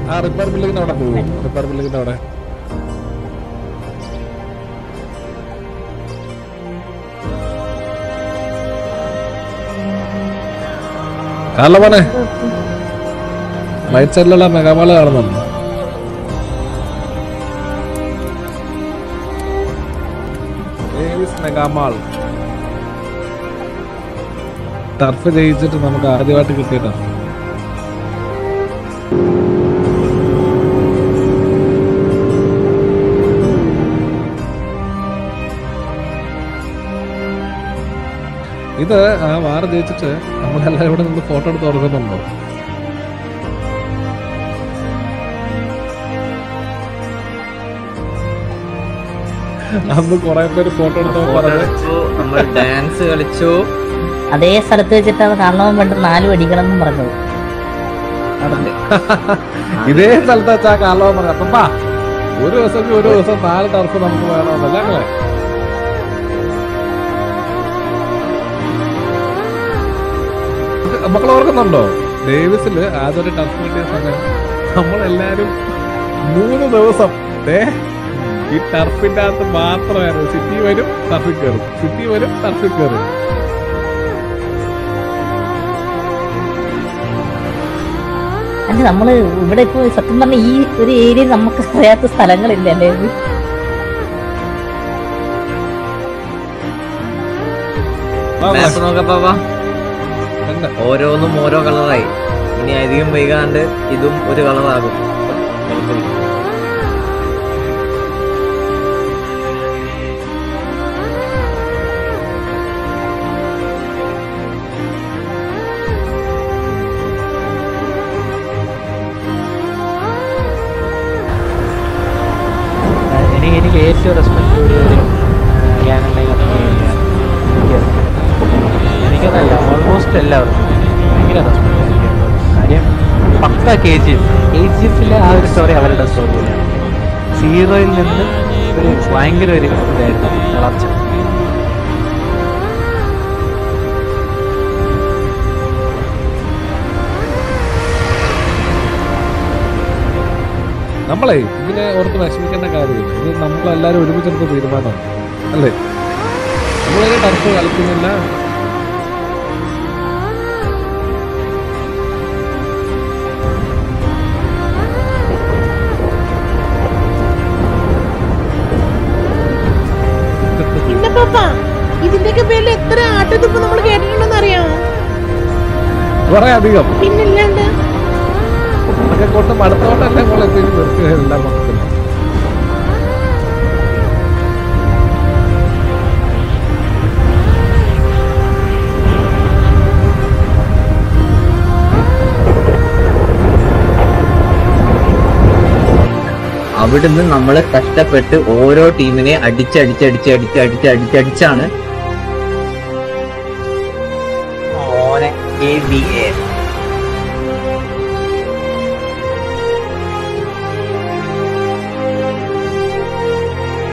ആ റിപ്പയർ ബില്ലിങ്ങിന്റെ അവിടെ പോകും റിപ്പയർ ബില്ലിങ്ങിന്റെ അവിടെ കാർലമാനെ റൈറ്റ് സൈഡിലുള്ള മെഗാമാള് കാണുന്നുണ്ട് ഡേവിസ് മെഗാമാൾ ടർഫ് ജയിച്ചിട്ട് നമുക്ക് ആദ്യമായിട്ട് കിട്ടിയ ടർഫ് ഇത് ആ വാർ ജയിച്ചിട്ട് നമ്മളെല്ലാം ഇവിടെ നിന്ന് ഫോട്ടോ എടുത്ത് ഓർക്കുന്നുണ്ടോ അന്ന് കുറെ പേര് ഫോട്ടോ എടുത്തോ ഫോട്ടോ പറഞ്ഞത് എടുത്തു നമ്മൾ ഡാൻസ് കളിച്ചു അതേ സ്ഥലത്ത് വെച്ചിട്ടാണ് കാണണമെന്ന് വേണ്ട നാല് വടികളെന്നും പറഞ്ഞത് അതെ. ഇതേ സ്ഥലത്ത് വെച്ചാ കാലോ പറഞ്ഞു അപ്പപ്പാ ഒരു ദിവസം ഒരു ദിവസം നാല് ടർഫ് നമുക്ക് വേണമെന്നല്ല ഞങ്ങളെ മക്കൾ ഓർക്കുന്നുണ്ടോ ഡേവിസില് ആദ്യം ഒരു ടർഫ് കിട്ടിയ സമയം നമ്മളെല്ലാരും മൂന്ന് ദിവസം ദേ ഈ ടർഫിന്റെ അകത്ത് മാത്രമായിരുന്നു സിറ്റി വരും ടർഫിൽ കയറും സിറ്റി വരും ടർഫിൽ കയറും അല്ല നമ്മള് ഇവിടെ ഇപ്പൊ സത്യം പറഞ്ഞ ഈ ഒരു ഏരിയ നമുക്ക് അറിയാത്ത സ്ഥലങ്ങളില്ല അല്ലേ ഇത്? വാ, വാ. മാപ്പ് നോക്കപ്പാ ഉണ്ട്. ഓരോന്നും ഓരോ കളറായി ഇനി അധികം വൈകാണ്ട് ഇതും ഒരു കളറാകും എനിക്ക് എനിക്ക് ഏറ്റവും റെസ്പെക്ട് കൂടിയ ഒരു ഗ്യാങ് ഉണ്ടെങ്കിൽ എനിക്കതല്ല ഓൾമോസ്റ്റ് എല്ലാവർക്കും ഭയങ്കര റെസ്പെക്ട് കാര്യം പക്ക K G F K G എഫിലെ ആ ഒരു സ്റ്റോറി അവരുടെ സ്റ്റോറിയിലാണ് സീറോയിൽ നിന്ന് ഒരു ഭയങ്കര ഒരു ഇതായിരുന്നു വളർച്ച നമ്മളെ ഇതിനെ ഓർത്ത് വിഷമിക്കേണ്ട കാര്യമില്ല ഇത് നമ്മളെല്ലാരും ഒരുമിച്ചെടുത്ത തീരുമാനമാണ് അല്ലേ നമ്മളിങ്ങനെ ടർഫ് കളിക്കുന്നില്ല പിന്നെ പാപ്പ ഇതിന്റെയൊക്കെ പേരിൽ എത്ര ആട്ടത്തിപ്പ് നമ്മൾ കേട്ടിട്ടുണ്ടെന്ന് അറിയാമോ കുറെ അധികം പിന്നില്ലാണ്ട് അതൊക്കെ കൊണ്ട് മടുത്തോണ്ടല്ലേ നമ്മൾ എത്തിയും നിർത്തുക എല്ലാം മൊത്തത്തിൽ അവിടുന്ന് നമ്മൾ കഷ്ടപ്പെട്ട് ഓരോ ടീമിനെ അടിച്ചടിച്ചടിച്ച് അടിച്ച് അടിച്ച് അടിച്ചടിച്ചാണ് മോനെ KBA.